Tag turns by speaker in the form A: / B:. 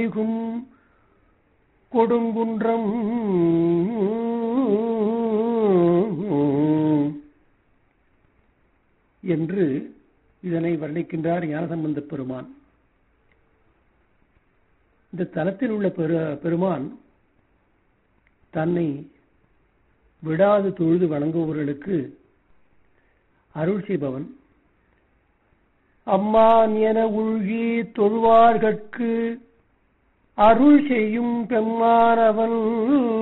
A: மிகும் கொடுங்குன்றம் என்று இதனை வர்ணிக்கின்றார் ஞானசம்பந்த பெருமான் இந்த தலத்தில் உள்ள பெரு பெருமான் தன்னை விடாது தொழுது வணங்குபவர்களுக்கு அருள் செய்பவன் அம்மான் என உழ்கி தொழுவார்கட்கு அருள் செய்யும் பெம்மானவன்